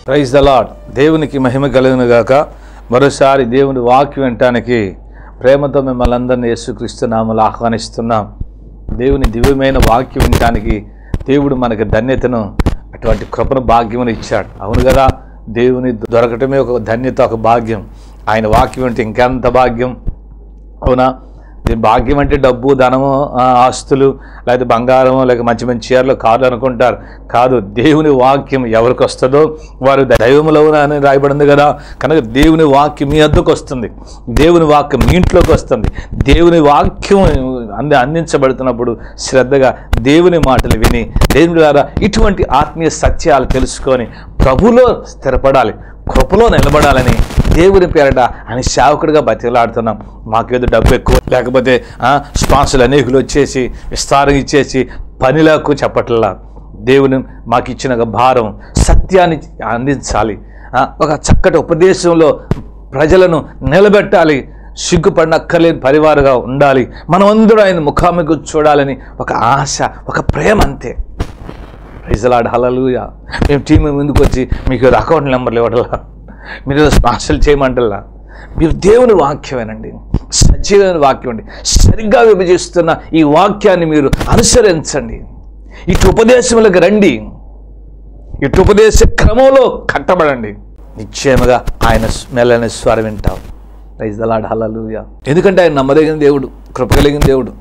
praise the lord దేవునికి మహిమ కలుగును గాక మరోసారి దేవుని వాక్యం వినటానికి ప్రేమతో మిమ్మల్ని అందరినీ యేసుక్రీస్తు నామలు ఆహ్వానిస్తున్నాం దేవుని దివ్యమైన వాక్యం వినటానికి దేవుడు మనకి ధన్యతను అటువంటి కృపను భాగ్యమును ఇచ్చాడు అవును కదా దేవుని దొరకటమే ఒక ధన్యత ఒక భాగ్యం ఆయన వాక్యం అంటే ఇంకెంత భాగ్యం అవునా ఇది భాగ్యం అంటే డబ్బు ధనము ఆ, ఆస్తులు లేకపోతే బంగారము లేక మంచి మంచి చీరలు కార్లు అనుకుంటారు కాదు దేవుని వాక్యం ఎవరికి వస్తుందో వారు దైవములో అని రాయబడింది కదా కనుక దేవుని వాక్యం మీ వద్దకు వస్తుంది దేవుని వాక్యం మీ ఇంట్లోకి వస్తుంది దేవుని వాక్యం అంది అందించబడుతున్నప్పుడు శ్రద్ధగా దేవుని మాటలు విని దేవుని ద్వారా ఇటువంటి ఆత్మీయ సత్యాలు తెలుసుకొని ప్రభులో స్థిరపడాలి కృపలో నిలబడాలని దేవుని పేరట ఆయన సేవకుడిగా బతిలాడుతున్నాం మాకేదో డబ్బు ఎక్కువ లేకపోతే ఆ, స్పాన్సర్లు అనేకులు వచ్చేసి విస్తారం ఇచ్చేసి పనిలకు చెప్పట్లా దేవుని మాకు ఇచ్చిన ఒక భారం సత్యాన్ని అందించాలి ఆ, ఒక చక్కటి ఉపదేశంలో ప్రజలను నిలబెట్టాలి సిగ్గుపడినక్కర్లేని పరివారుగా ఉండాలి మనమందరూ ఆయన ముఖాముఖి చూడాలని ఒక ఆశ ఒక ప్రేమ అంతే ప్రైజలాడ్ హలలుయ మేము టీం ముందుకు వచ్చి మీకు అకౌంట్ నెంబర్లు ఇవ్వడలా మీరు స్పాన్సర్లు చేయమంటలా మీరు దేవుని వాక్యమేనండి సజీవమైన వాక్యం అండి సరిగ్గా విభజిస్తున్న ఈ వాక్యాన్ని మీరు అనుసరించండి ఇటు ఉపదేశములకు రండి ఇటు ఉపదేశ క్రమంలో కట్టబడండి నిశ్చయముగా ఆయన మెల్లని స్వరం వింటాం ప్రైజలాడ్ హలలుయ ఎందుకంటే ఆయన నమ్మదగిన దేవుడు కృప కలిగిన దేవుడు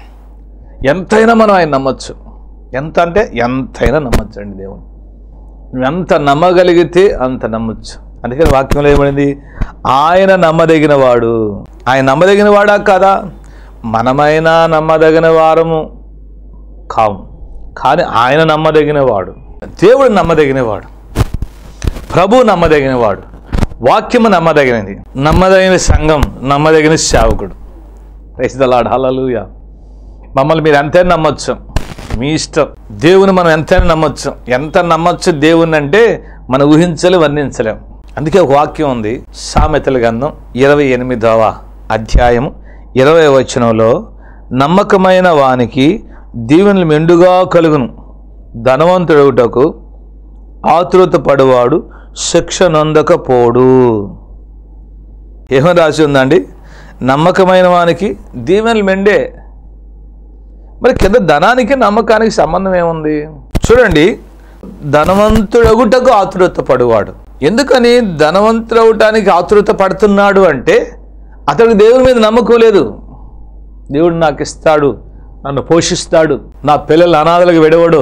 ఎంతైనా మనం ఆయన నమ్మొచ్చు ఎంత అంటే ఎంతైనా నమ్మొచ్చు అండి దేవుని నువ్వు ఎంత నమ్మగలిగితే అంత నమ్మొచ్చు అందుకని వాక్యంలో ఏమైంది ఆయన నమ్మదగిన వాడు ఆయన నమ్మదగిన వాడా కాదా మనమైనా నమ్మదగిన వారము కాము కానీ ఆయన నమ్మదగిన వాడు దేవుడు నమ్మదగిన వాడు ప్రభు నమ్మదగిన వాడు వాక్యము నమ్మదగినది నమ్మదగిన సంఘం నమ్మదగిన సేవకుడు రైతులాడు హలలుయ మమ్మల్ని మీరు ఎంతైనా నమ్మొచ్చు మీ ఇష్టం దేవుని మనం ఎంతైనా నమ్మొచ్చు ఎంత నమ్మొచ్చు దేవుని అంటే మనం ఊహించలే వర్ణించలేం అందుకే ఒక వాక్యం ఉంది సామెతల గంధం ఇరవై ఎనిమిదవ అధ్యాయం ఇరవై వచనంలో నమ్మకమైన వానికి దీవెనలు మెండుగా కలుగును ధనవంతుడవుటకు ఆతృత పడువాడు శిక్ష నొందకపోడు ఏమని రాసి ఉందండి నమ్మకమైన వానికి దీవెనలు మెండే మరి కింద ధనానికి నమ్మకానికి సంబంధం ఏముంది చూడండి ధనవంతుడగుటకు ఆతురత పడువాడు ఎందుకని ధనవంతుడవటానికి ఆతురత పడుతున్నాడు అంటే అతడికి దేవుని మీద నమ్మకం లేదు దేవుడు నాకు ఇస్తాడు నన్ను పోషిస్తాడు నా పిల్లలు అనాథలకు విడవడు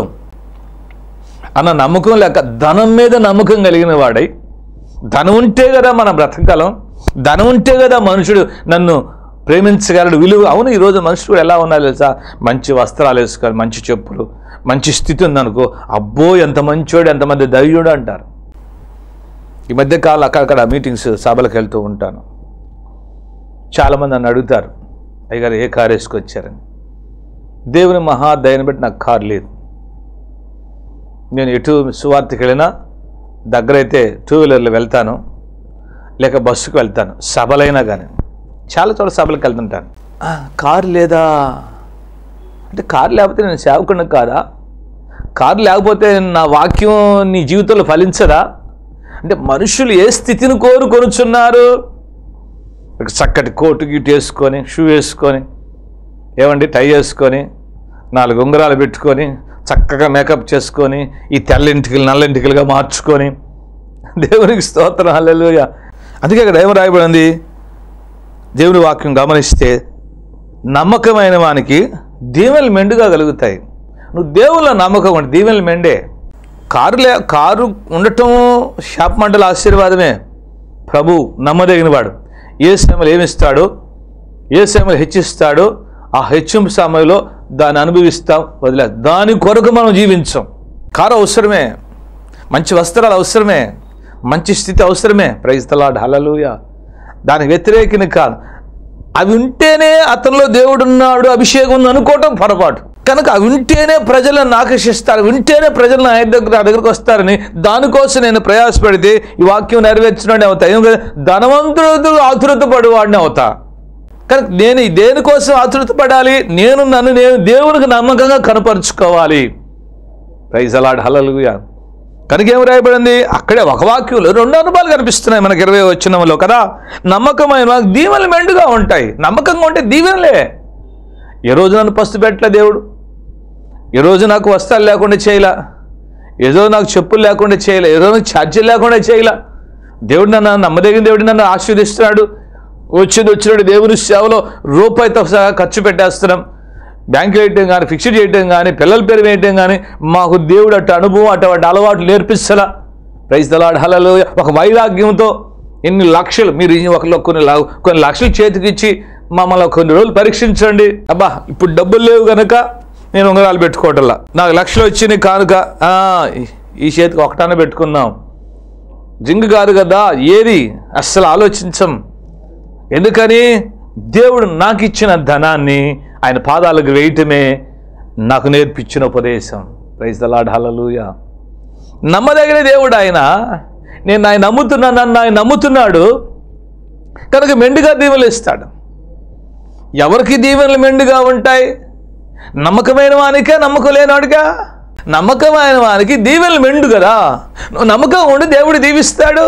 అన్న నమ్మకం లేక ధనం మీద నమ్మకం కలిగిన వాడై ధనం ఉంటే కదా మన బ్రతకలం ధనం ఉంటే కదా మనుషుడు నన్ను ప్రేమించగలడు విలువ అవును ఈరోజు మనుషుడు ఎలా ఉన్నారు తెలుసా మంచి వస్త్రాలు వేసుకోవాలి మంచి చెప్పులు మంచి స్థితి ఉందనుకో అబ్బో ఎంత మంచోడు ఎంతమంది దైవ్యుడు అంటారు ఈ మధ్య కాలం అక్కడక్కడ మీటింగ్స్ సభలకు వెళ్తూ ఉంటాను చాలామంది నన్ను అడుగుతారు అయ్యగారు ఏ కారు వేసుకొచ్చారని దేవుని మహా దయని బట్టి నాకు కారు లేదు నేను ఎటు సువార్తకి వెళ్ళినా దగ్గరైతే టూ వీలర్లో వెళ్తాను లేక బస్సుకు వెళ్తాను సభలైనా కానీ చాలా చోట్ల సభలకు వెళ్తుంటాను "ఆ, కారు లేదా అంటే కారు లేకపోతే నేను సేవకుడిని కాదా కారు లేకపోతే నా వాక్యం నీ జీవితంలో ఫలించదా అంటే మనుషులు ఏ స్థితిని కోరుకొనుచున్నారు ఒక చక్కటి కోటు గిటు వేసుకొని షూ వేసుకొని ఏమండి టై వేసుకొని నాలుగు ఉంగరాలు పెట్టుకొని చక్కగా మేకప్ చేసుకొని ఈ తెల్లింటికలు నల్లింటికలుగా మార్చుకొని దేవునికి స్తోత్రం హల్లెలూయా అందుకే ఇక్కడ ఏం రాయబడింది దేవుని వాక్యం గమనిస్తే నమ్మకమైన వానికి దీవెనలు మెండుగా కలుగుతాయి నువ్వు దేవుళ్ళ నమ్మకం అంటే దీవెనలు మెండే కారు లే కారు ఉండటం శాప మండల ఆశీర్వాదమే ప్రభు నమ్మదగినవాడు ఏ సమయంలో ఏమిస్తాడో ఏ సమయంలో హెచ్చిస్తాడో ఆ హెచ్చింపు సమయంలో దాన్ని అనుభవిస్తాం వదిలే దాని కొరకు మనం జీవించాం కారు అవసరమే మంచి వస్త్రాలు అవసరమే మంచి స్థితి అవసరమే ప్రైస్తలాడ్ హలలుయ దానికి వ్యతిరేకిని కాదు అవి ఉంటేనే అతనిలో దేవుడు ఉన్నాడు అభిషేకం ఉంది అనుకోవటం పొరపాటు కనుక అవి ఉంటేనే ప్రజలను ఆకర్షిస్తారు అవి ఉంటేనే ప్రజలు నా దగ్గర నా దగ్గరకు వస్తారని దానికోసం నేను ప్రయాసపడితే ఈ వాక్యం నెరవేర్చినోడే అవుతా ఏం కదా ధనవంతుడు ఆతురత పడువాడిని అవుతా కనుక నేను దేనికోసం ఆతృత పడాలి నేను నన్ను నేను దేవునికి నమ్మకంగా కనపరుచుకోవాలి ప్రైజ్ అలాడ్ హలలుయ కనుక ఏం రాయబడింది అక్కడే ఒక వాక్యంలో రెండు అనుభవాలు కనిపిస్తున్నాయి మనకి ఇరవై వచ్చినంలో కదా నమ్మకమైన వారికి దీవెనలు మెండుగా ఉంటాయి నమ్మకంగా ఉంటే దీవెనలే ఏ రోజు నన్ను పస్తు పెట్టలే దేవుడు ఏ రోజు నాకు వస్త్రాలు లేకుండా చేయలా ఏదో నాకు చెప్పులు లేకుండా చేయలే ఏదో నాకు ఛార్జీలు లేకుండా చేయలా దేవుడు నన్ను నమ్మదగిన దేవుడు నన్ను ఆశీర్దిస్తున్నాడు వచ్చింది వచ్చినాడు దేవుని సేవలో రూపాయితో సహా ఖర్చు పెట్టేస్తున్నాం బ్యాంక్ వేయటం కానీ ఫిక్స్డ్ చేయటం కానీ పిల్లల పేరు వేయటం కానీ మాకు దేవుడు అటు అనుభవం అటువంటి అలవాటు నేర్పిస్తలా ప్రైజ్ దలాడ్ హలలో ఒక వైరాగ్యంతో ఎన్ని లక్షలు మీరు ఈ ఒకళ్ళు కొన్ని లా- కొన్ని లక్షలు చేతికి ఇచ్చి మమ్మల్ని కొన్ని రోజులు పరీక్షించండి అబ్బా ఇప్పుడు డబ్బులు లేవు కనుక నేను ఉంగరాలు పెట్టుకోవటంలా నాకు లక్షలు వచ్చినాయి కానుక ఆ, ఈ- ఈ చేతికి ఒకటానే పెట్టుకుందాం జింగు కాదు కదా ఏది అస్సలు ఆలోచించం ఎందుకని దేవుడు నాకు ఇచ్చిన ధనాన్ని ఆయన పాదాలకు వేయటమే నాకు నేర్పించిన ఉపదేశం ప్రైజ్ దలాడ్ హలలుయ నమ్మదగిన దేవుడు ఆయన నేను ఆయన నమ్ముతున్నాను నన్ను ఆయన నమ్ముతున్నాడు కనుక మెండుగా దీవెనలు ఇస్తాడు ఎవరికి దీవెనలు మెండుగా ఉంటాయి నమ్మకమైన వానికా నమ్మకం లేనివాడిగా నమ్మకమైన వానికి దీవెనలు మెండు కదా నువ్వు నమ్మకం ఉండి దేవుడు దీవిస్తాడు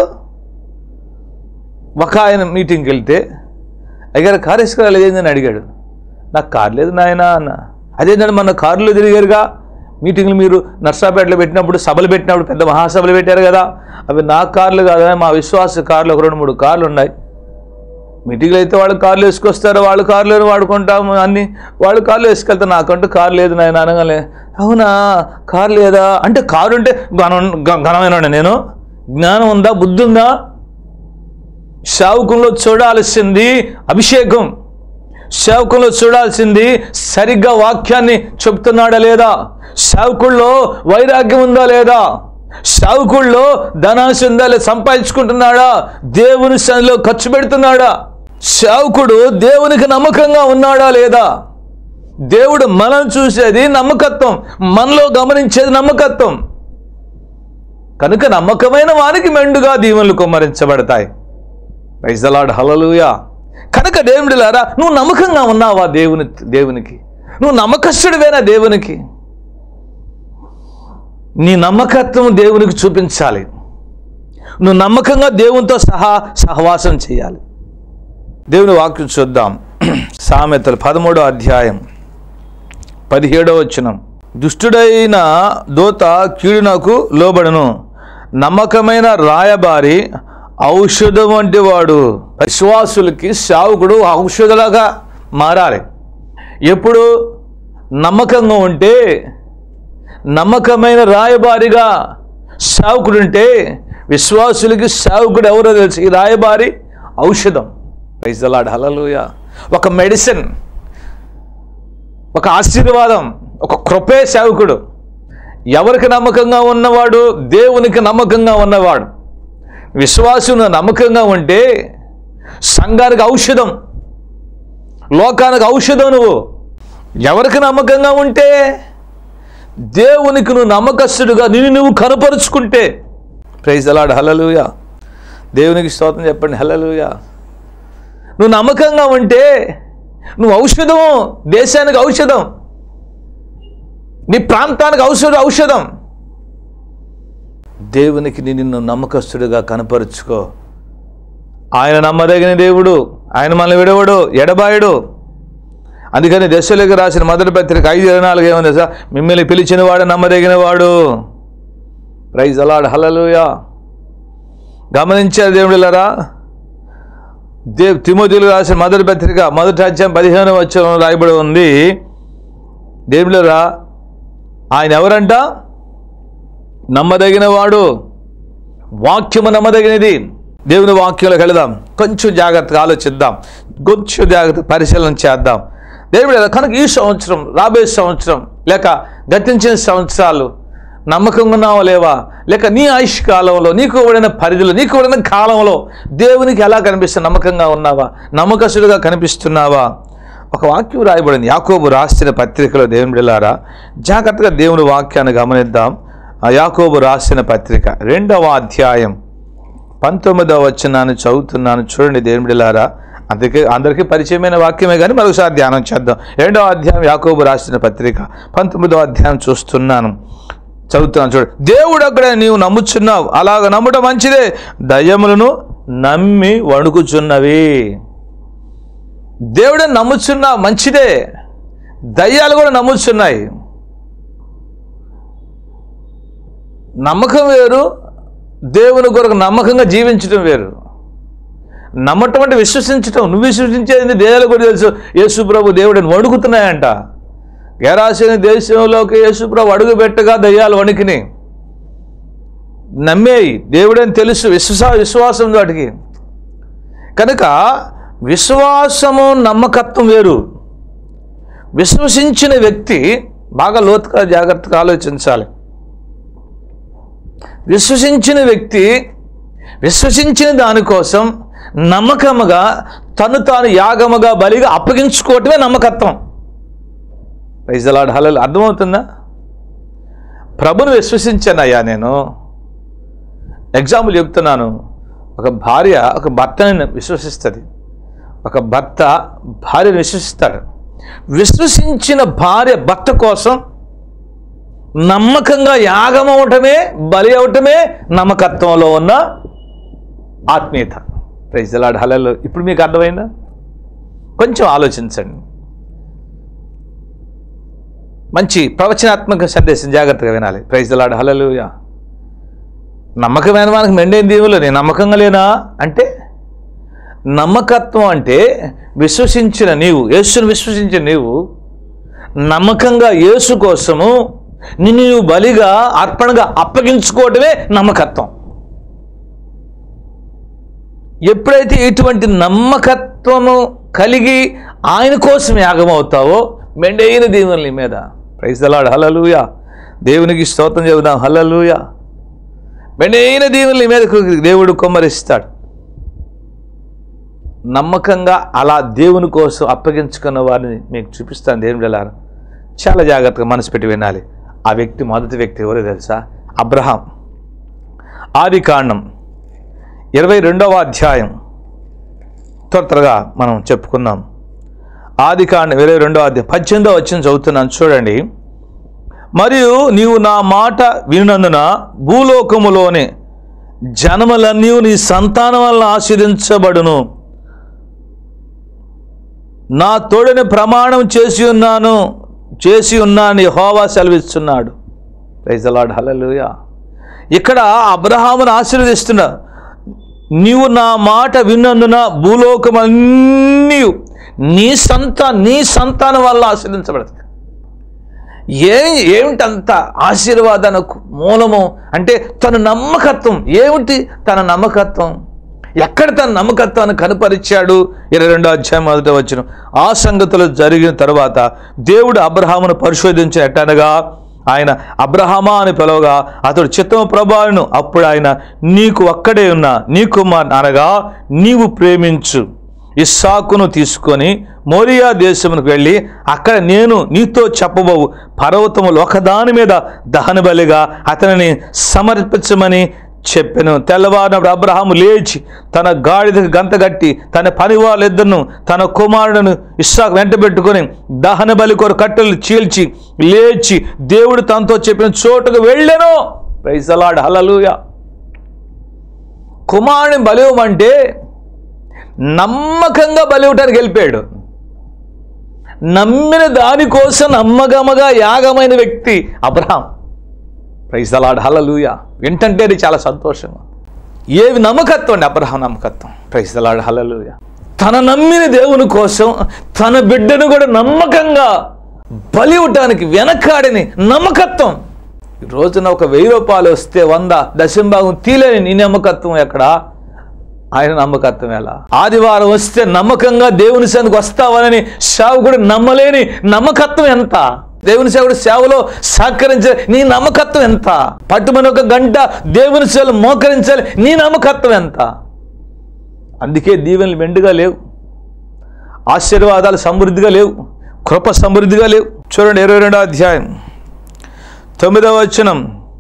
ఒక ఆయన మీటింగ్కి వెళ్తే అయ్యారు కారు వేసుకురాలేదు ఏందని అడిగాడు నాకు కారు లేదు నాయనా అన్న అదేంటంటే మన కారులో తిరిగారుగా మీటింగ్లు మీరు నర్సాపేటలో పెట్టినప్పుడు సభలు పెట్టినప్పుడు పెద్ద మహాసభలు పెట్టారు కదా అవి నా కార్లు కాదు మా విశ్వాస కార్లు ఒక రెండు మూడు కార్లు ఉన్నాయి మీటింగ్లు అయితే వాళ్ళు కార్లు వేసుకొస్తారు వాళ్ళు కార్లు వాడుకుంటాము అన్ని వాళ్ళు కార్లు వేసుకెళ్తారు నాకంటూ కారు లేదు నాయన అనగానే అవునా కారు లేదా అంటే కారు ఉంటే ఘనం ఘ- ఘనమైన నేను జ్ఞానం ఉందా బుద్ధి ఉందా సేవకుల్లో చూడాల్సింది అభిషేకం సేవకుల్లో చూడాల్సింది సరిగ్గా వాక్యాన్ని చెప్తున్నాడా లేదా సేవకుల్లో వైరాగ్యం ఉందా లేదా సేవకుల్లో ధనాశ ఉందా లేదా సంపాదించుకుంటున్నాడా దేవుని సన్నిలో ఖర్చు పెడుతున్నాడా సేవకుడు దేవునికి నమ్మకంగా ఉన్నాడా లేదా దేవుడు మనం చూసేది నమ్మకత్వం మనలో గమనించేది నమ్మకత్వం కనుక నమ్మకమైన వారికి మెండుగా దీవెనలు కుమ్మరించబడతాయి రైజలాడ్ హలలుయా కనుక దేవుడిలారా నువ్వు నమ్మకంగా ఉన్నావా దేవుని దేవునికి నువ్వు నమ్మకస్తుడివేనా దేవునికి నీ నమ్మకత్వం దేవునికి చూపించాలి నువ్వు నమ్మకంగా దేవునితో సహా సహవాసం చేయాలి దేవుని వాక్యం చూద్దాం సామెతలు పదమూడో అధ్యాయం పదిహేడో వచనం దుష్టుడైన దూత కీడునకు లోబడును నమ్మకమైన రాయబారి ఔషధం వంటి వాడు విశ్వాసులకి సావుకుడు ఔషధలాగా మారాలి ఎప్పుడు నమ్మకంగా ఉంటే నమ్మకమైన రాయబారిగా సావుకుడు ఉంటే విశ్వాసులకి సావుకుడు ఎవరో తెలుసు ఈ రాయబారి ఔషధం పైసలాడ్ హలలుయ ఒక మెడిసిన్ ఒక ఆశీర్వాదం ఒక కృపే సేవకుడు ఎవరికి నమ్మకంగా ఉన్నవాడు దేవునికి నమ్మకంగా ఉన్నవాడు విశ్వాసును నమ్మకంగా ఉంటే సంఘానికి ఔషధం లోకానికి ఔషధం నువ్వు ఎవరికి నమ్మకంగా ఉంటే దేవునికి నువ్వు నమ్మకస్తుడుగా నిన్ను నువ్వు కనపరుచుకుంటే ప్రైజ్ అలాడ్ హలలుయ దేవునికి స్తోత్రం చెప్పండి హలలుయ నువ్వు నమ్మకంగా ఉంటే నువ్వు ఔషధం దేశానికి ఔషధం నీ ప్రాంతానికి ఔషధం ఔషధం దేవునికి నీ నిన్ను నమ్మకస్తుడిగా కనపరుచుకో ఆయన నమ్మదగిన దేవుడు ఆయన మనల్ని విడవడు ఎడబాయడు అందుకని దశలోకి రాసిన మొదటి పత్రిక ఐదు ఇరవై నాలుగు ఏముంది సార్ మిమ్మల్ని పిలిచిన వాడు నమ్మదగిన వాడు ప్రైజ్ అలాడ్ హలలుయా గమనించారు దేవుడిలారా దేవ్ తిమోతిలు రాసిన మొదటి పత్రిక మొదటి అధ్యాయం పదిహేను వచ్చం రాయబడి ఉంది దేవుడిరా ఆయన ఎవరంట నమ్మదగిన వాడు వాక్యము నమ్మదగినది దేవుని వాక్యంలోకి వెళదాం కొంచెం జాగ్రత్తగా ఆలోచిద్దాం కొంచెం జాగ్రత్త పరిశీలన చేద్దాం దేవుడు కనుక ఈ సంవత్సరం రాబోయే సంవత్సరం లేక గతించిన సంవత్సరాలు నమ్మకంగా ఉన్నావా లేవా లేక నీ ఆయుష్ కాలంలో నీకు ఇవ్వడిన పరిధిలో నీకు ఇవ్వడిన కాలంలో దేవునికి ఎలా కనిపిస్తుంది నమ్మకంగా ఉన్నావా నమ్మకస్తుడిగా కనిపిస్తున్నావా ఒక వాక్యం రాయబడింది యాకోబు రాసిన పత్రికలో దేవుని బిళ్ళారా జాగ్రత్తగా దేవుని వాక్యాన్ని గమనిద్దాం ఆ యాకోబు రాసిన పత్రిక రెండవ అధ్యాయం పంతొమ్మిదవ వచనాన్ని చదువుతున్నాను చూడండి దేవుని బిళ్ళారా అందుకే అందరికీ పరిచయమైన వాక్యమే కానీ మరొకసారి ధ్యానం చేద్దాం రెండవ అధ్యాయం యాకోబు రాసిన పత్రిక పంతొమ్మిదవ అధ్యాయం చూస్తున్నాను చదువుతున్నాను చూడు దేవుడు అక్కడ నీవు నమ్ముచున్నావు అలాగ నమ్మటం మంచిదే దయ్యములను నమ్మి వణుకుచున్నవి దేవుడే నమ్ముచున్నా మంచిదే దయ్యాలు కూడా నమ్ముచున్నాయి నమ్మకం వేరు దేవుని కొరకు నమ్మకంగా జీవించడం వేరు నమ్మటం అంటే విశ్వసించటం నువ్వు విశ్వసించేది దయ్యాలు కూడా తెలుసు యేసు ప్రభు దేవుడిని వణుకుతున్నాయంట గేరాసిన దేశంలోకి యేసు ప్రభు అడుగు పెట్టగా దయ్యాలు వణికిని నమ్మేయి దేవుడని తెలుసు విశ్వాస విశ్వాసం వాటికి కనుక విశ్వాసము నమ్మకత్వం వేరు విశ్వసించిన వ్యక్తి బాగా లోతుగా జాగ్రత్తగా ఆలోచించాలి విశ్వసించిన వ్యక్తి విశ్వసించిన దానికోసం నమ్మకముగా తను తాను యాగముగా బలిగా అప్పగించుకోవటమే నమ్మకత్వం రైజలాడ్ హలలు అర్థమవుతుందా ప్రభును విశ్వసించానయ్యా నేను ఎగ్జాంపుల్ చెప్తున్నాను ఒక భార్య ఒక భర్తని విశ్వసిస్తుంది ఒక భర్త భార్యను విశ్వసిస్తాడు విశ్వసించిన భార్య భర్త కోసం నమ్మకంగా యాగం అవటమే బలి అవటమే నమ్మకత్వంలో ఉన్న ఆత్మీయత ప్రైజలాడ్ హలలు ఇప్పుడు మీకు అర్థమైందా కొంచెం ఆలోచించండి మంచి ప్రవచనాత్మక సందేశం జాగ్రత్తగా వినాలి ప్రైజలాడ్ హలలుయా నమ్మకమైన మనకు మెండైన దేవులు నేను నమ్మకంగా లేనా అంటే నమ్మకత్వం అంటే విశ్వసించిన నీవు యేసును విశ్వసించిన నీవు నమ్మకంగా యేసు కోసము నిన్ను నువ్వు బలిగా అర్పణగా అప్పగించుకోవటమే నమ్మకత్వం ఎప్పుడైతే ఇటువంటి నమ్మకత్వము కలిగి ఆయన కోసం యాగమవుతావో మెండైన దేవుని నీ మీద ప్రైజలాడు హలలుయా దేవునికి స్తోత్రం చెబుదాం హలలుయా మెండైన దేవుని నీ మీద దేవుడు కొమ్మరిస్తాడు నమ్మకంగా అలా దేవుని కోసం అప్పగించుకున్న వారిని మీకు చూపిస్తాను దేవుడు ఎలా చాలా జాగ్రత్తగా మనసు పెట్టి వినాలి ఆ వ్యక్తి మొదటి వ్యక్తి ఎవరో తెలుసా అబ్రహాం ఆది కాండం ఇరవై రెండవ అధ్యాయం త్వర త్వరగా మనం చెప్పుకుందాం ఆది కాండం ఇరవై రెండవ అధ్యాయం పద్దెనిమిదో వచ్చిన చదువుతున్నాను చూడండి మరియు నీవు నా మాట వినందున భూలోకములోని జనములన్నీ నీ సంతానం వల్ల ఆశీర్దించబడును నా తోడని ప్రమాణం చేసి ఉన్నాను చేసి ఉన్నాను హోవా సెలవిస్తున్నాడు రైజలాడ్ హలలుయా ఇక్కడ అబ్రహామును ఆశీర్వదిస్తున్నా నీవు నా మాట విన్నందున భూలోకమన్నీ నీ సంతా నీ సంతానం వల్ల ఆశీర్వించబడుతుంది ఏమి ఏమిటంత ఆశీర్వాదానికి మూలము అంటే తన నమ్మకత్వం ఏమిటి తన నమ్మకత్వం ఎక్కడ తన నమ్మకత్వాన్ని కనపరిచాడు ఇరవై రెండో అధ్యాయం మొదట వచ్చిన ఆ సంగతులు జరిగిన తర్వాత దేవుడు అబ్రహామును పరిశోధించినట్టనగా ఆయన అబ్రహమా అని పిలవగా అతడు చిత్తము ప్రభాను అప్పుడు ఆయన నీకు ఒక్కడే ఉన్న నీ కుమార్ అనగా నీవు ప్రేమించు ఇస్సాకును తీసుకొని మోరియా దేశమునకు వెళ్ళి అక్కడ నేను నీతో చెప్పబోవు పర్వతములు ఒకదాని మీద దహన బలిగా అతనిని సమర్పించమని చెప్పాను తెల్లవారినప్పుడు అబ్రహాము లేచి తన గాడిదకు గంత కట్టి తన పని వాళ్ళిద్దరును తన కుమారుడును ఇస్సాకు వెంట పెట్టుకొని దహన బలి కొర కట్టెలు చీల్చి లేచి దేవుడు తనతో చెప్పిన చోటుకు వెళ్ళాను రైసలాడ్ హలలుయా కుమారుని బలివమంటే నమ్మకంగా బలివటానికి వెళ్ళిపోయాడు నమ్మిన దానికోసం నమ్మకముగా యాగమైన వ్యక్తి అబ్రహాం ప్రైజలాడ్ హలలుయ వింటంటే అది చాలా సంతోషంగా ఏవి నమ్మకత్వం అండి అబ్రహాం నమ్మకత్వం ప్రైజలాడ్ హలలుయ తన నమ్మిన దేవుని కోసం తన బిడ్డను కూడా నమ్మకంగా బలి ఇవ్వటానికి వెనకాడని నమ్మకత్వం ఈ రోజున ఒక వెయ్యి రూపాయలు వస్తే వంద దశంభాగం తీలేని నీ నమ్మకత్వం ఎక్కడ ఆయన నమ్మకత్వం ఎలా ఆదివారం వస్తే నమ్మకంగా దేవుని సేవకు వస్తావనని సేవకుడు నమ్మలేని నమ్మకత్వం ఎంత దేవుని సేవకుడు సేవలో సహకరించే నీ నమ్మకత్వం ఎంత పట్టుమని ఒక గంట దేవుని సేవలు మోకరించాలి నీ నమ్మకత్వం ఎంత అందుకే దీవెనలు మెండుగా లేవు ఆశీర్వాదాలు సమృద్ధిగా లేవు కృప సమృద్ధిగా లేవు చూడండి ఇరవై రెండో అధ్యాయం తొమ్మిదవ వచనం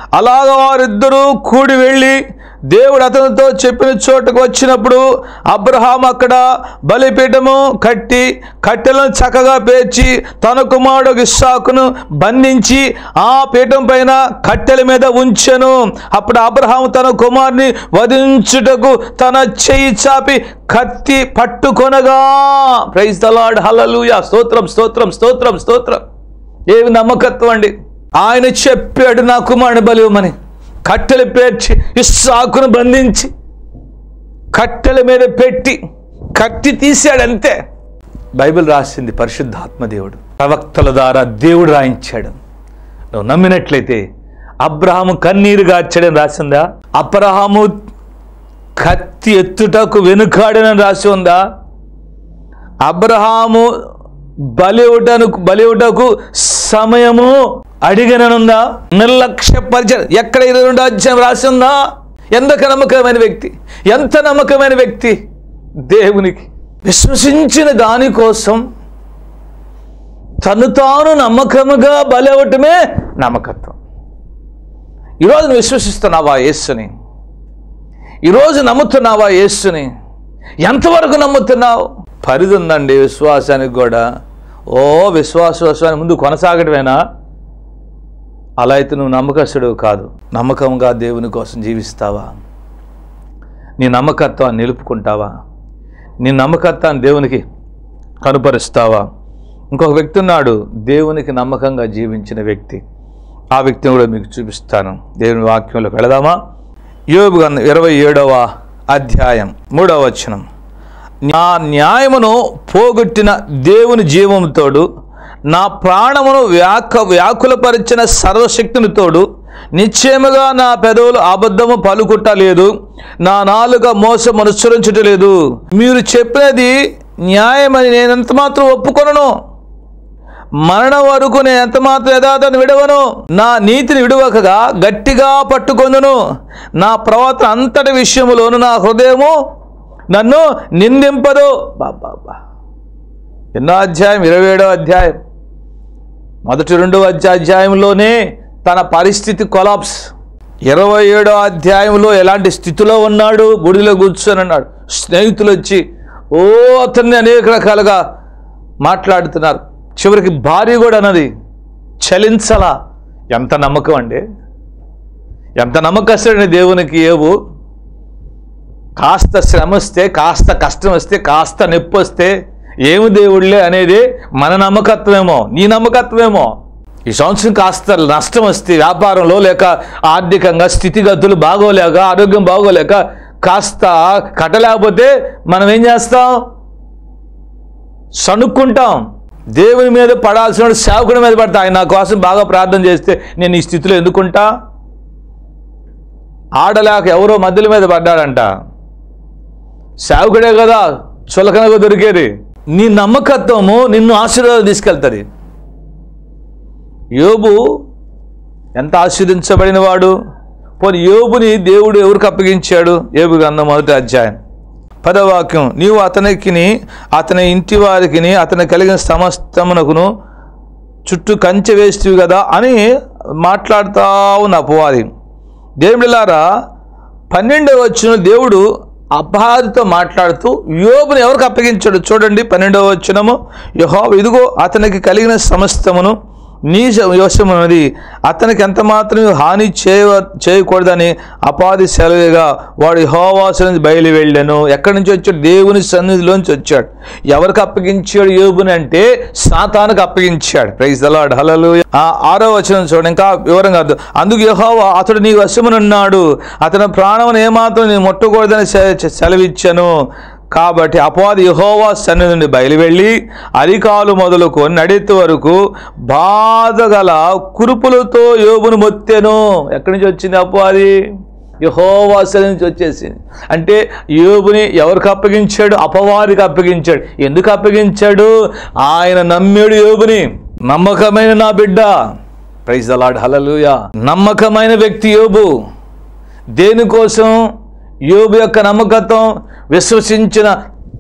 అలాగ వారిద్దరూ కూడి వెళ్ళి దేవుడు అతనితో చెప్పిన చోటుకు వచ్చినప్పుడు అబ్రహాం అక్కడ బలిపీఠము కట్టి కట్టెలను చక్కగా పేర్చి తన కుమారుడు ఇస్సాకును బంధించి ఆ పీఠం పైన కట్టెల మీద ఉంచెను అప్పుడు అబ్రహాం తన కుమారుని వధించుటకు తన చెయ్యి చాపి కత్తి పట్టుకొనగా ప్రైజ్ తలాడ్ హల్లెలూయా స్తోత్రం స్తోత్రం స్తోత్రం స్తోత్రం ఏమి నమ్మకత్వం అండి ఆయన చెప్పాడు నా కుమారుని బలివమని కట్టెలు పేర్చి ఇస్సాకును బంధించి కట్టెల మీద పెట్టి కత్తి తీశాడు అంతే బైబిల్ రాసింది పరిశుద్ధాత్మ దేవుడు ప్రవక్తల ద్వారా దేవుడు రాయించాడు నువ్వు నమ్మినట్లయితే అబ్రహాము కన్నీరు గార్చాడని రాసిందా అబ్రహాము కత్తి ఎత్తుటకు వెనుకాడనని రాసి ఉందా అబ్రహాము బలివుటను బలివుటకు సమయము అడిగననుందా నిర్లక్ష్య పరిచయం ఎక్కడ ఇరవై రెండు అధ్యాయం రాసి ఉందా ఎంత నమ్మకమైన వ్యక్తి ఎంత నమ్మకమైన వ్యక్తి దేవునికి విశ్వసించిన దానికోసం తను తాను నమ్మకముగా బలవటమే నమ్మకత్వం ఈరోజు నువ్వు విశ్వసిస్తున్నావా యేస్సుని ఈరోజు నమ్ముతున్నావా యేస్సుని ఎంతవరకు నమ్ముతున్నావు పరిధి ఉందండి విశ్వాసానికి కూడా ఓ విశ్వాసోత్సవాన్ని ముందు కొనసాగటమేనా అలా అయితే నువ్వు నమ్మకస్తుడు కాదు నమ్మకంగా దేవుని కోసం జీవిస్తావా నీ నమ్మకత్వాన్ని నిలుపుకుంటావా నీ నమ్మకత్వాన్ని దేవునికి కనుపరుస్తావా ఇంకొక వ్యక్తి ఉన్నాడు దేవునికి నమ్మకంగా జీవించిన వ్యక్తి ఆ వ్యక్తిని కూడా మీకు చూపిస్తాను దేవుని వాక్యంలోకి వెళదామా యోబు గ్రంథం ఇరవై ఏడవ అధ్యాయం మూడవ వచనం నా న్యాయమును పోగొట్టిన దేవుని జీవముతోడు నా ప్రాణమును వ్యాక వ్యాకులపరిచిన సర్వశక్తిని తోడు నిశ్చయముగా నా పెదవులు అబద్ధము పలుకుట్టలేదు నా నాలుక మోసం అనుసరించటలేదు మీరు చెప్పినది న్యాయమని నేను ఎంత మాత్రం ఒప్పుకొనను మరణం వరకు నేను ఎంత మాత్రం యథార్థను విడవను నా నీతిని విడవకగా గట్టిగా పట్టుకొందును నా ప్రవర్తన అంతటి విషయములోను నా హృదయము నన్ను నిందింపదు బాబా ఎన్నో అధ్యాయం ఇరవై ఏడో అధ్యాయం మొదటి రెండవ అధ్యా- అధ్యాయంలోనే తన పరిస్థితి కొలాప్స్ ఇరవై ఏడో అధ్యాయంలో ఎలాంటి స్థితిలో ఉన్నాడు బుడిలో కూర్చొని అన్నాడు స్నేహితులు వచ్చి ఓ అతన్ని అనేక రకాలుగా మాట్లాడుతున్నారు చివరికి భార్య కూడా అన్నది చలించలా ఎంత నమ్మకం అండి ఎంత నమ్మకస్తుడండి దేవునికి ఏవు కాస్త శ్రమ వస్తే కాస్త కష్టం వస్తే కాస్త నొప్పి వస్తే ఏమి దేవుళ్ళే అనేది మన నమ్మకత్వమేమో నీ నమ్మకత్వమేమో ఈ సంవత్సరం కాస్త నష్టం వస్తే వ్యాపారంలో లేక ఆర్థికంగా స్థితిగతులు బాగోలేక ఆరోగ్యం బాగోలేక కాస్త కట్టలేకపోతే మనం ఏం చేస్తాం సణుక్కుంటాం దేవుని మీద పడాల్సిన సేవకుడి మీద పడతా ఆయన నా కోసం బాగా ప్రార్థన చేస్తే నేను ఈ స్థితిలో ఎందుకుంటా ఆడలేక ఎవరో మధ్యల మీద పడ్డాడంట సేవకుడే కదా చులకనగా దొరికేది నీ నమ్మకత్వము నిన్ను ఆశీర్వాదం తీసుకెళ్తుంది యోబు ఎంత ఆశీర్దించబడిన వాడు పోనీ యోబుని దేవుడు ఎవరికి అప్పగించాడు యోబు గ్రంథం మొదటి అధ్యాయం పదవాక్యం నీవు అతనికిని అతని ఇంటి వారికిని అతని కలిగిన సమస్తమునకును చుట్టూ కంచె వేస్తేవి కదా అని మాట్లాడుతా ఉన్న అపవాది దేవుడిలారా పన్నెండవ వచ్చిన దేవుడు అపవాదితో మాట్లాడుతూ యోబుని ఎవరికి అప్పగించాడు చూడండి పన్నెండవ వచ్చినము యహో ఇదిగో అతనికి కలిగిన సమస్తమును నీ యోసమున్నది అతనికి ఎంత మాత్రం హాని చేయ చేయకూడదని అపాది సెలవుగా వాడు హోవాసు నుంచి బయలు వెళ్ళాను ఎక్కడి నుంచి వచ్చాడు దేవుని సన్నిధిలోంచి వచ్చాడు ఎవరికి అప్పగించాడు యోబుని అంటే సాతానికి అప్పగించాడు ప్రైజ్ దలాడ్ హలలు ఆ ఆరో వచనం చూడండి ఇంకా వివరంగా అర్థం అందుకు యెహోవా అతడు నీ వశమునున్నాడు అతని ప్రాణమును ఏమాత్రం నేను ముట్టకూడదని సె- సెలవిచ్చాను కాబట్టి అపవాది యహోవా సన్నిధి నుండి బయలువెళ్ళి అరికాలు మొదలుకొని నడెత్తు వరకు బాధగల కురుపులతో యోబును మొత్తెను ఎక్కడి నుంచి వచ్చింది అపవాది యహోవా సన్నిధి నుంచి వచ్చేసింది అంటే యోబుని ఎవరికి అప్పగించాడు అపవాదికి అప్పగించాడు ఎందుకు అప్పగించాడు ఆయన నమ్మాడు యోబుని నమ్మకమైన నా బిడ్డ ప్రైజ్ అలాడ్ హలలుయా నమ్మకమైన వ్యక్తి యోబు దేనికోసం యోబు యొక్క నమ్మకత్వం విశ్వసించిన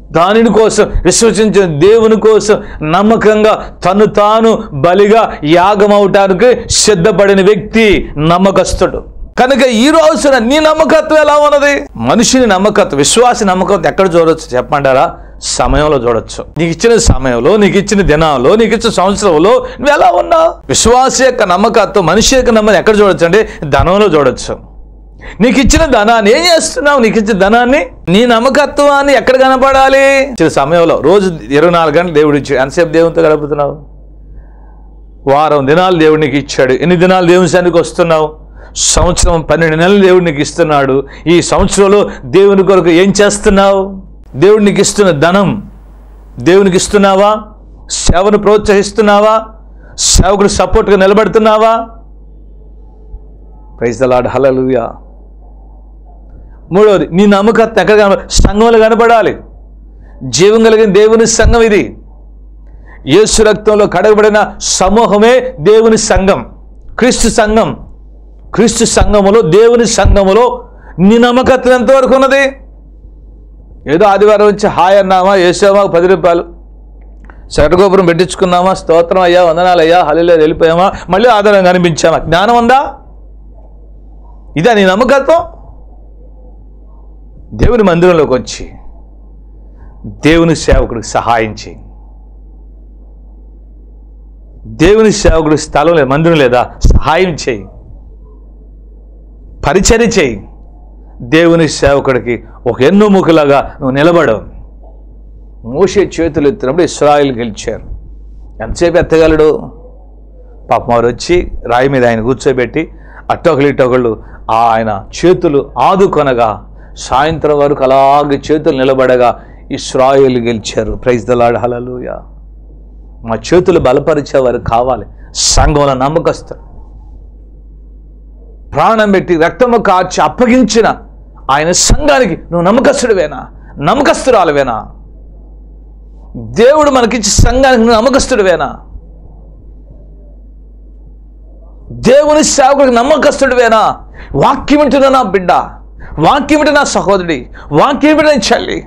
దానిని కోసం విశ్వసించిన దేవుని కోసం నమ్మకంగా తను తాను బలిగా యాగం అవటానికి సిద్ధపడిన వ్యక్తి నమ్మకస్తుడు కనుక ఈ రోజున నీ నమ్మకత్వం ఎలా ఉన్నది మనిషిని నమ్మకత్వం విశ్వాస నమ్మకత్వం ఎక్కడ చూడొచ్చు చెప్పంటారా సమయంలో చూడొచ్చు నీకు ఇచ్చిన సమయంలో నీకు ఇచ్చిన దినాల్లో నీకు ఇచ్చిన సంవత్సరంలో నువ్వు ఎలా ఉన్నావు విశ్వాస యొక్క నమ్మకత్వం మనిషి యొక్క నమ్మకం ఎక్కడ చూడొచ్చు అంటే ధనంలో చూడొచ్చు నీకు ఇచ్చిన ధనాన్ని ఏం చేస్తున్నావు నీకు ఇచ్చిన ధనాన్ని నీ నమ్మకత్వాన్ని ఎక్కడ కనపడాలి ఇచ్చిన సమయంలో రోజు ఇరవై నాలుగు గంటలు దేవుడు ఇచ్చాడు ఎంతసేపు దేవునితో గడుపుతున్నావు వారం దినాలు దేవుడు నీకు ఇచ్చాడు ఎన్ని దినాలు దేవుని సన్నిధికి వస్తున్నావు సంవత్సరం పన్నెండు నెలలు దేవుడు నీకు ఇస్తున్నాడు ఈ సంవత్సరంలో దేవుని కొరకు ఏం చేస్తున్నావు దేవుడు నీకు ఇస్తున్న ధనం దేవునికి ఇస్తున్నావా సేవను ప్రోత్సహిస్తున్నావా సేవకుడు సపోర్ట్గా నిలబడుతున్నావా ప్రైజ్ దలాడ్ హలలుయా మూడవది నీ నమ్మకత్వం ఎక్కడ కనబడ సంఘంలో కనపడాలి జీవం కలిగిన దేవుని సంఘం ఇది యేసు రక్తంలో కడగబడిన సమూహమే దేవుని సంఘం క్రీస్తు సంఘం క్రీస్తు సంఘములో దేవుని సంఘములో నీ నమ్మకత్వం ఎంతవరకు ఉన్నది ఏదో ఆదివారం వచ్చి హాయ్ అన్నామా వేసామా పది రూపాయలు శటగోపురం పెట్టించుకున్నామా స్తోత్రం అయ్యా వందనాలు అయ్యా హలిలో వెళ్ళిపోయామా మళ్ళీ ఆధారం కనిపించామా జ్ఞానం ఉందా ఇదా నీ నమ్మకత్వం దేవుని మందిరంలోకి వచ్చి దేవుని సేవకుడికి సహాయం చేయి దేవుని సేవకుడి స్థలం లేదు మందిరం లేదా సహాయం చేయి పరిచర్య చేయి దేవుని సేవకుడికి ఒక ఎన్నుముకలాగా నువ్వు నిలబడవు మోసే చేతులు ఎత్తినప్పుడు ఇస్రాయిల్ గెలిచారు ఎంతసేపు ఎత్తగలడు పాపం వారు వచ్చి రాయి మీద ఆయన కూర్చోబెట్టి అట్టొకలు ఇట్టొకళ్ళు ఆయన చేతులు ఆదుకొనగా సాయంత్రం వరకు అలాగే చేతులు నిలబడగా ఇస్రాయిల్ గెలిచారు ప్రైజ్ దలాడ్ హలలుయా మా చేతులు బలపరిచేవారు కావాలి సంఘంలో నమ్మకస్తారు ప్రాణం పెట్టి రక్తము కార్చి అప్పగించిన ఆయన సంఘానికి నువ్వు నమ్మకస్తుడివేనా నమ్మకస్తురాలువేనా దేవుడు మనకిచ్చి సంఘానికి నువ్వు నమ్మకస్తుడివేనా దేవుని సేవకుడికి నమ్మకస్తుడివేనా వాక్యం వింటున్న నా బిడ్డ వాక్యం వింటున్న నా సహోదరుడి వాక్యం వింటున్న నీ చెల్లి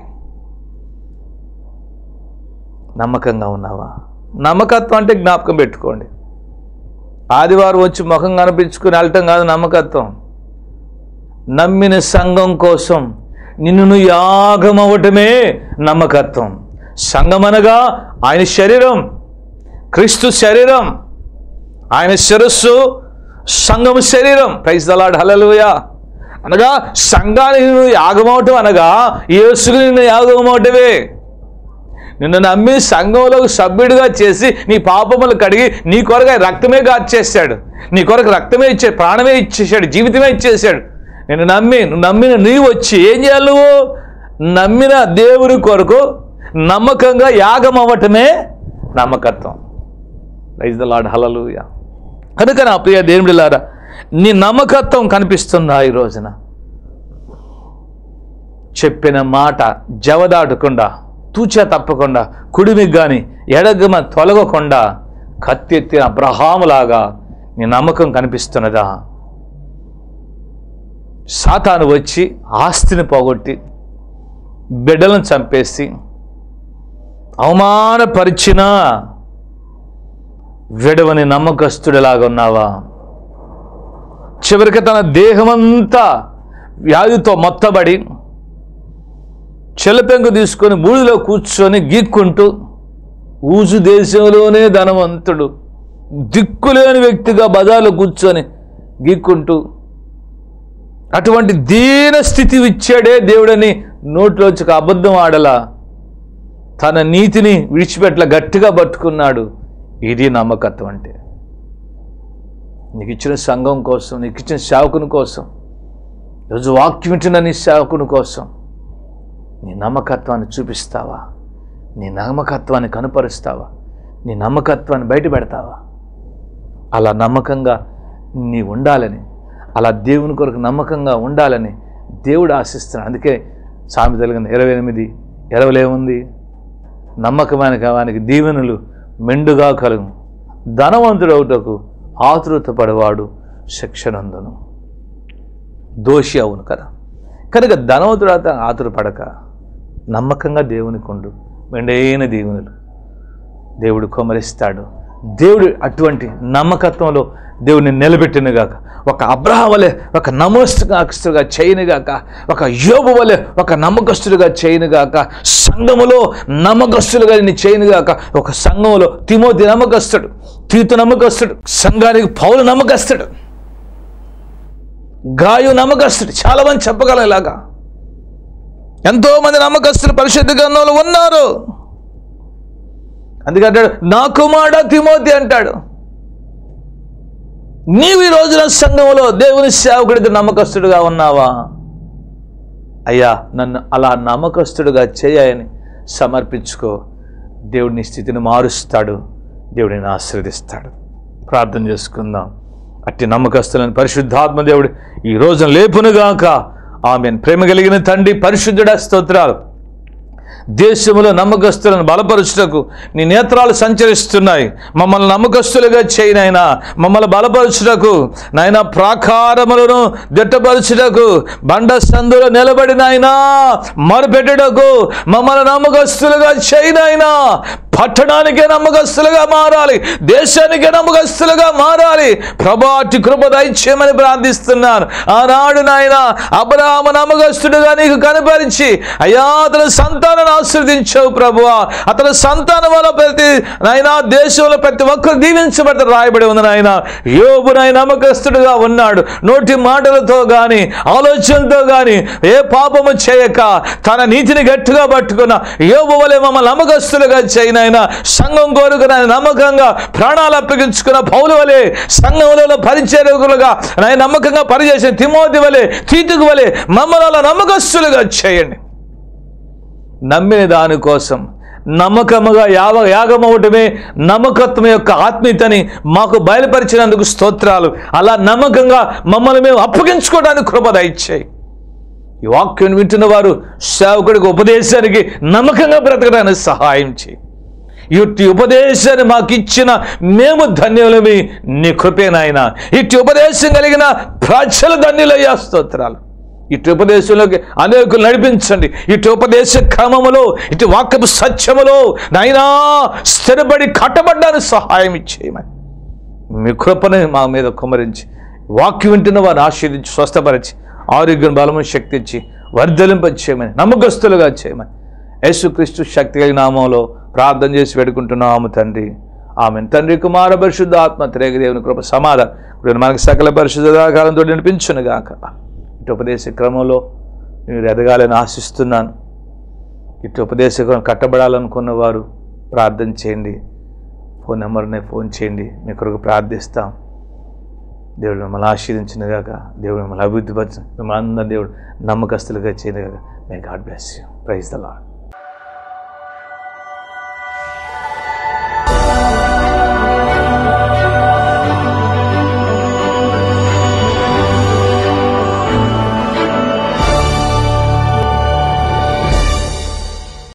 నమ్మకంగా ఉన్నావా నమ్మకత్వం అంటే జ్ఞాపకం పెట్టుకోండి ఆదివారం వచ్చి ముఖం కనిపించుకుని వెళ్ళటం కాదు నమ్మకత్వం నమ్మిన సంఘం కోసం నిన్ను యాగం అవ్వటమే నమ్మకత్వం సంఘం అనగా ఆయన శరీరం క్రీస్తు శరీరం ఆయన శిరస్సు సంఘం శరీరం ప్రైజ్ దలాడ్ హలలుయా అనగా సంఘానికి నువ్వు యాగమవటం అనగా యేసుకు నిన్ను యాగమవటమే నిన్ను నమ్మి సంఘంలో సభ్యుడిగా చేసి నీ పాపములు కడిగి నీ కొరకు ఆయన రక్తమే గాచేశాడు నీ కొరకు రక్తమే ఇచ్చాడు ప్రాణమే ఇచ్చేసాడు జీవితమే ఇచ్చేసాడు నేను నమ్మి నువ్వు నమ్మిన నీవు వచ్చి ఏం చేయాలి నువ్వు నమ్మిన దేవుని కొరకు నమ్మకంగా యాగం అవ్వటమే నమ్మకత్వం రైజ్ ద లాడ్ హలలుయా కనుక నా ప్రియ దేవుడిలారా నీ నమ్మకత్వం కనిపిస్తుందా ఈ రోజున చెప్పిన మాట జవదాటకుండా తూచా తప్పకుండా కుడిమికి కానీ ఎడగమ తొలగకుండా కత్తెత్తిన అబ్రహాములాగా నీ నమ్మకం కనిపిస్తున్నదా సాతాను వచ్చి ఆస్తిని పోగొట్టి బిడ్డలను చంపేసి అవమానపరిచిన విడవని నమ్మకస్తుడిలాగా ఉన్నావా చివరికి తన దేహమంతా వ్యాధితో మొత్తబడి చెలపెంకు తీసుకొని బూడిలో కూర్చొని గీక్కుంటూ ఊజు దేశంలోనే ధనవంతుడు దిక్కులేని వ్యక్తిగా బజార్లో కూర్చొని గీక్కుంటూ అటువంటి దీన స్థితి ఇచ్చాడే దేవుడని నోట్లోంచి ఒక అబద్ధం ఆడలా తన నీతిని విడిచిపెట్ల గట్టిగా పట్టుకున్నాడు ఇది నమ్మకత్వం అంటే నీకు ఇచ్చిన సంఘం కోసం నీకు ఇచ్చిన సేవకుని కోసం ఈరోజు వాక్యం వింటున్న నీ సేవకుని కోసం నీ నమ్మకత్వాన్ని చూపిస్తావా నీ నమ్మకత్వాన్ని కనుపరుస్తావా నీ నమ్మకత్వాన్ని బయట పెడతావా అలా నమ్మకంగా నీ ఉండాలని అలా దేవుని కొరకు నమ్మకంగా ఉండాలని దేవుడు ఆశిస్తున్నాడు అందుకే సామెత కలిగింది ఇరవై ఎనిమిది ఇరవై ఏముంది నమ్మకమైన కావానికి దీవెనలు మెండుగా కలుగు ధనవంతుడవుటకు ఆతృత పడవాడు శిక్షనందును దోషి అవును కదా కనుక ధనవంతుడు ఆతురపడక నమ్మకంగా దేవునికి ఉండు మెండైన దీవునులు దేవుడు కొమరిస్తాడు దేవుడు అటువంటి నమ్మకత్వంలో దేవుడిని నిలబెట్టినగాక ఒక అబ్రహం వలె ఒక నమోస్తుగా చేయనుగాక ఒక యోబు వలె ఒక నమ్మకస్తుడిగా చేయనుగాక సంఘములో నమ్మకస్తులుగా నేను చేయనుగాక ఒక సంఘములో తిమోతి నమ్మకస్తుడు తీతు నమ్మకస్తుడు సంఘానికి పౌలు నమ్మకస్తుడు గాయు నమ్మకస్తుడు చాలా మంది చెప్పగల ఇలాగా ఎంతో మంది నమ్మకస్తులు పరిశుద్ధ గ్రంథంలో ఉన్నారు అందుకే అంటాడు నా కుమారుడ తిమోతి అంటాడు నీవు ఈ రోజున సంఘంలో దేవుని సేవకుడికి నమ్మకస్తుడుగా ఉన్నావా అయ్యా నన్ను అలా నమ్మకస్తుడుగా చేయని సమర్పించుకో దేవుడిని స్థితిని మారుస్తాడు దేవుడిని ఆశీర్వదిస్తాడు ప్రార్థన చేసుకుందాం అట్టి నమ్మకస్తులను పరిశుద్ధాత్మ దేవుడు ఈ రోజున లేపునుగాక ఆమెను ప్రేమ కలిగిన తండ్రి పరిశుద్ధుడ స్తోత్రాలు దేశంలో నమ్మకస్తులను బలపరుచుటకు నీ నేత్రాలు సంచరిస్తున్నాయి మమ్మల్ని నమ్మకస్తులుగా చేయి నాయనా మమ్మల్ని బలపరుచుటకు నాయన ప్రాకారములను దిట్టపరుచుటకు బండ సందులో నిలబడి నాయనా మరుపెట్టుటకు మమ్మల్ని నమ్మకస్తులుగా చేయి నాయనా పట్టణానికే నమ్మకస్తులుగా మారాలి దేశానికే నమ్మకస్తులుగా మారాలి ప్రభాటి కృప దైత్యమని ప్రార్థిస్తున్నాను ఆనాడు నాయన అబ్రహాము నమ్మకస్తుడుగా నీకు కనపరిచి అయ్యా అతని సంతానాన్ని ఆశీర్వదించావు ప్రభువా అతని సంతానం వల్ల ప్రతి నాయనా దేశంలో ప్రతి ఒక్కరు దీవించబడి రాయబడి ఉంది నాయన యోబు నాయన నమ్మకస్తుడుగా ఉన్నాడు నోటి మాటలతో గాని ఆలోచనతో గాని ఏ పాపము చేయక తన నీతిని గట్టిగా పట్టుకున్న యోబు వలె మమ్మల్ని నమ్మకస్తులుగా చేయనైనా సంఘం కోరుకు నాయన నమ్మకంగా ప్రాణాలు అప్పగించుకున్న పౌలు వలె సంఘంలో పరిచయకులుగా నాయన నమ్మకంగా పనిచేసిన తిమోతి వలె తీతుకు వలె మమ్మల్ని అలా నమ్మకస్తులుగా చేయండి నమ్మిన దానికోసం నమ్మకముగా యావ యాగమవటమే నమ్మకత్వం యొక్క ఆత్మీయతని మాకు బయలుపరిచినందుకు స్తోత్రాలు అలా నమ్మకంగా మమ్మల్ని మేము అప్పగించుకోవడానికి కృప దయచేయి ఈ వాక్యం వింటున్న వారు సేవకుడికి ఉపదేశానికి నమ్మకంగా బ్రతకడానికి సహాయం చేయి ఇట్టి ఉపదేశాన్ని మాకు ఇచ్చిన మేము ధన్యులమి నీ కృపేనాయన ఇట్టి ఉపదేశం కలిగిన ప్రజలు ధన్యులయ్యా స్తోత్రాలు ఇటు ఉపదేశంలోకి అనేకులు నడిపించండి ఇటు ఉపదేశ క్రమములో ఇటు వాక్యపు సత్యములో నాయనా స్థిరపడి కట్టబడ్డానికి సహాయం ఇచ్చేయమని మీ కృపని మా మీద కుమరించి వాక్యం వింటున్న వారిని ఆశీర్దించి స్వస్థపరిచి ఆరోగ్యం బలము శక్తి ఇచ్చి వర్ధలింపచేయమని నమ్మకస్తులుగా చేయమని యేసుక్రీస్తు శక్తి కలిగిన నామంలో ప్రార్థన చేసి పెడుకుంటున్నాము తండ్రి ఆమె తండ్రి కుమార పరిశుద్ధ ఆత్మ త్రేగ దేవుని కృప సమాధానం ఇప్పుడు మనకు సకల పరిశుద్ధ కాలంతో నడిపించునుగాక ఇటు ఉపదేశ క్రమంలో మీరు ఎదగాలని ఆశిస్తున్నాను ఇటు ఉపదేశ క్రమం కట్టబడాలనుకున్న వారు ప్రార్థన చేయండి ఫోన్ నెంబర్ని ఫోన్ చేయండి మీ కొరకు ప్రార్థిస్తాం దేవుడు మిమ్మల్ని ఆశీర్దించిన గాక దేవుడు మిమ్మల్ని అభివృద్ధిపరచు మిమ్మల్ని అందరి దేవుడు నమ్మకస్తులుగా చేయను గాక may God bless you praise the lord